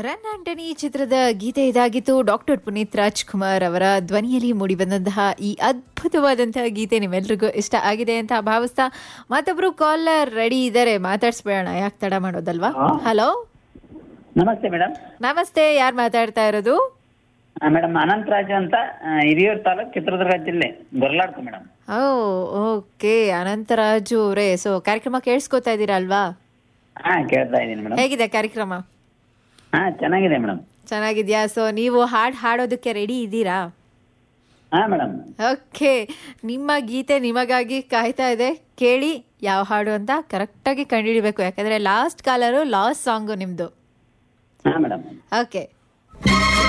run Antony ಚಿತ್ರದ ಗೀತೆ ಇದಾಗಿತ್ತು doctor Puneeth Rajkumar ಅವರ ಧ್ವನಿಯಲ್ಲಿ ಮೂಡಿಬಂದಂತಹ ಈ ಅದ್ಭುತವಾದಂತಹ ಗೀತೆ ನಿಮ್ಮೆಲ್ರಿಗೂ ಇಷ್ಟ ಆಗಿದೆ ಅಂತ ಭಾವಿಸ್ತಾ ಮತ್ತೊಬ್ರು ಕಾಲರ್ ರೆಡಿ ಇದ್ದಾರೆ ಮಾತಾಡ್ಸ್ಬೇಡ ಯಾಕೆ ತಡ ಮಾಡೋದಲ್ವಾ ಹಲೋ ನಮಸ್ತೆ ಮೇಡಮ್ ನಮಸ್ತೆ ಯಾರು ಮಾತಾಡ್ತಾ ಇರೋದು ಮೇಡಮ್ ಅನಂತರಾಜು ಅಂತ ಆ, ಹಿರಿಯೂರು ತಾಲೂಕ್ ಚಿತ್ರದುರ್ಗ ಜಿಲ್ಲೆ ಗೊರ್ಲಾಡ್ತು ಮೇಡಮ್ ಓ ಓಕೆ ಅನಂತರಾಜು ಅವರೇ ಸೊ ಕಾರ್ಯಕ್ರಮ ಕೇಳಿಸ್ಕೊತಾ ಇದ್ದೀರಾ ಅಲ್ವಾ ಹಾ ಕೇಳ್ತಾ ಇದ್ದೀನಿ ಮೇಡಮ್ ಹೇಗಿದೆ ಕಾರ್ಯಕ್ರಮ ಹಾ ಚೆನ್ನಾಗಿದೆ ಮೇಡಮ್ ಚೆನ್ನಾಗಿದ್ಯಾ ಸೊ ನೀವು ಹಾಡು ಹಾಡೋದಕ್ಕೆ ರೆಡಿ ಇದ್ದೀರಾ ಹಾ ಮೇಡಮ್ ಓಕೆ ನಿಮ್ಮ ಗೀತೆ ನಿಮಗಾಗಿ ಕಾಯ್ತಾ ಇದೆ ಕೇಳಿ ಯಾವ ಹಾಡು ಅಂತ ಕರೆಕ್ಟಾಗಿ ಕಂಡುಹಿಡಿಬೇಕು ಯಾಕಂದ್ರೆ ಲಾಸ್ಟ್ ಕಾಲರು ಲಾಸ್ಟ್ ಸಾಂಗು ನಿಮ್ಮದು ಹಾ ಮೇಡಮ್ ಓಕೆ